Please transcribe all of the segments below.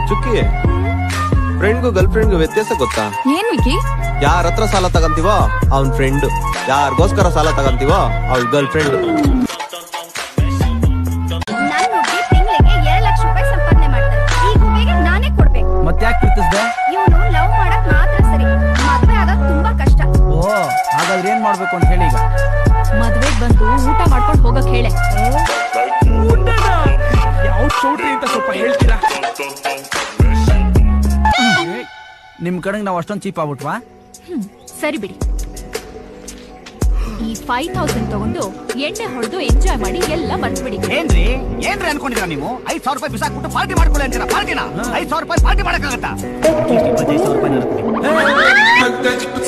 ಚುಕ್ಕಿ ಫ್ರೆಂಡ್ಗೂ ಗರ್ಲ್ ಫ್ರೆಂಡ್ಗೂ ವ್ಯತ್ಯಾಸ ಗೊತ್ತಾ ಏನ್ ವಿಕಿ ಯಾರ ಹತ್ರ ಸಾಲ ತಗಂತೀವೋ ಅವ್ನ್ ಫ್ರೆಂಡ್ ಯಾರಿಗೋಸ್ಕರ ಸಾಲ ತಗಂತೀವೋ ಅವಳ ಗರ್ಲ್ ಫ್ರೆಂಡ್ ನನ್ ಹುಡುಗಿ ತಿಂಗಳಿಗೆ ಎರಡ್ ಲಕ್ಷ ರೂಪಾಯಿ ಸಂಪಾದನೆ ಮಾಡ್ತಾರೆ ಈ ಹುಡುಗಿಗೆ ನಾನೇ ಕೊಡ್ಬೇಕು ಮತ್ತೆ ಯಾಕೆ ಪ್ರೀತಿಸ್ದೆ ಇವನು ಲವ್ ಮಾಡಕ್ ಮಾತ್ರ ಸರಿ ಮದ್ವೆ ಆಗೋದ್ ತುಂಬಾ ಕಷ್ಟ ಓ ಹಾಗಾದ್ರೆ ಏನ್ ಮಾಡ್ಬೇಕು ಅಂತ ಹೇಳಿ ಈಗ ಮದ್ವೆಗ್ ಬಂದು ಊಟ ಮಾಡ್ಕೊಂಡ್ ಹೋಗಕ್ ಹೇಳೆ ಯಾವ ಚೌಟ್ರಿ ಅಂತ ಸ್ವಲ್ಪ ಹೇಳ್ತೀರಾ ನಿಮ್ ಕಡೆಗೆ ನಾವು ಅಷ್ಟೊಂದು ಚೀಪ್ ಆಗ್ಬಿಟ್ವಾ ಹ್ಮ್ ಸರಿ ಬಿಡಿ ಈ ಫೈವ್ ತೌಸಂಡ್ ತಗೊಂಡು ಎಣ್ಣೆ ಹೊಡೆದು ಎಂಜಾಯ್ ಮಾಡಿ ಎಲ್ಲ ಮರ್ತ್ಬಿಡಿ ಏನ್ರಿ ಏನ್ರಿ ಅನ್ಕೊಂಡಿದ್ರ ನೀವು ಐದ್ ಸಾವಿರ ರೂಪಾಯಿ ಬಿಸಾಕ್ಬಿಟ್ಟು ಪಾರ್ಟಿ ಮಾಡ್ಕೊಳ್ಳಿ ಅಂತೀರಾ ಪಾರ್ಟಿನ ಐದ್ ಸಾವಿರ ರೂಪಾಯಿ ಪಾರ್ಟಿ ಮಾಡಕ್ಕಾಗತ್ತಾ ಇಪ್ಪತ್ತೈದು ಸಾವಿರ ರೂಪಾಯಿ ನನ್ನ ಕೊಡಿ.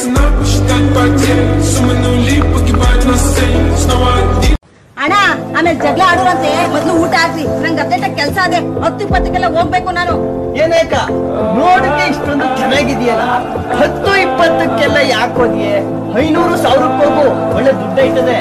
ಅಣ್ಣ ಆಮೇಲೆ ಜಗಳ ಆಡೋರಂತೆ ಮೊದ್ಲು ಊಟ ಹಾಕ್ರಿ ನಂಗೆ ಅರ್ಜೆಂಟ್ ಕೆಲಸ ಅದೇ ಹತ್ತು ಇಪ್ಪತ್ತಕ್ಕೆಲ್ಲ ಹೋಗ್ಬೇಕು ನಾನು ಏನಾಯ್ಕ ನೋಡಕ್ಕೆ ಇಷ್ಟೊಂದು ಚೆನ್ನಾಗಿದೆಯಲ್ಲ ಹತ್ತು ಇಪ್ಪತ್ತಕ್ಕೆಲ್ಲ ಯಾಕೆ ಹೋದ್ಯೆ ಐನೂರು ಸಾವಿರಕ್ಕೆ ಹೋಗು ಒಳ್ಳೆ ದುಡ್ಡು ಐತದೆ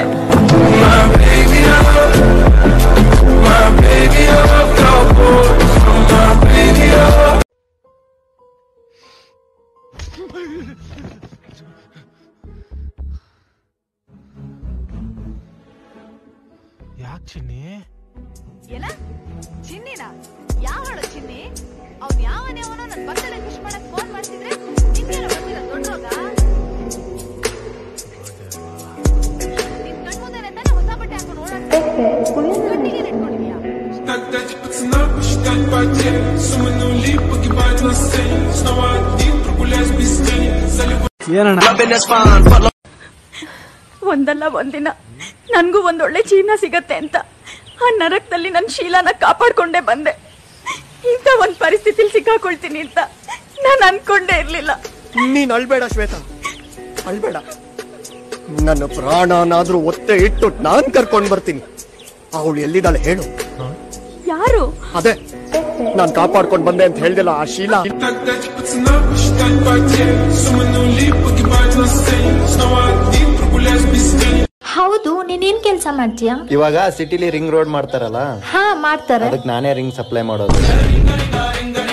ಯಾಕೆ ಚಿನ್ನಿ ಏನ ಚಿನ್ನಿನ ಯಾವಳು ಚಿನ್ನಿ ಅವ್ನ್ ಯಾವನ್ಯಾವನೋ ನನ್ ಬರ್ತಡೆ ಖುಷಿ ಮಾಡಕ್ ಫೋನ್ ಮಾಡ್ತಿದ್ರೆ ನಿನ್ಗೇನ ಬರ್ತಿಲ್ಲ ದೊಡ್ಡ ರೋಗ ನಿನ್ ಕಣ್ಮುಂದೆನೆ ತಾನೇ ಹೊಸ ಬಟ್ಟೆ ಹಾಕೊಂಡು ಓಡಾಡ್ತಿದ್ದೆ ಕಣ್ಣಿಗೆ ಇಟ್ಕೊಂಡಿದ್ಯಾ ಒಂದಲ್ಲ ಒಂದಿನ ನನ್ಗೂ ಒಂದೊಳ್ಳೆ ಜೀವನ ಸಿಗತ್ತೆ ಅಂತ ಆ ನರಕದಲ್ಲಿ ನನ್ನ ಶೀಲನ ಕಾಪಾಡ್ಕೊಂಡೇ ಬಂದೆ ಇಂಥ ಒಂದ್ ಪರಿಸ್ಥಿತಿಲಿ ಸಿಕ್ಕಾಕೊಳ್ತೀನಿ ಅಂತ ನಾನು ಅನ್ಕೊಂಡೇ ಇರ್ಲಿಲ್ಲ ನೀನ್ ಅಳ್ಬೇಡ ಶ್ವೇತಾ ಅಳ್ಬೇಡ ನನ್ನ ಪ್ರಾಣನಾದ್ರೂ ಒತ್ತೆ ಇಟ್ಟು ನಾನ್ ಕರ್ಕೊಂಡ್ ಬರ್ತೀನಿ ಅವಳು ಎಲ್ಲಿದ್ದಾಳೆ ಹೇಳು ಯಾರು ಅದೇ ನಾನ್ ಕಾಪಾಡ್ಕೊಂಡ್ ಬಂದೆ ಅಂತ ಹೇಳ್ದಿಲ್ಲ ಆ ಶೀಲಾ ಹೌದು ನೀನೇನ್ ಕೆಲ್ಸ ಮಾಡ್ತೀಯಾ ಇವಾಗ ಸಿಟಿಲಿ ರಿಂಗ್ ರೋಡ್ ಮಾಡ್ತಾರಲ್ಲ ಹಾ ಮಾಡ್ತಾರೆ ಅದಕ್ಕೆ ನಾನೇ ರಿಂಗ್ ಸಪ್ಲೈ ಮಾಡೋದು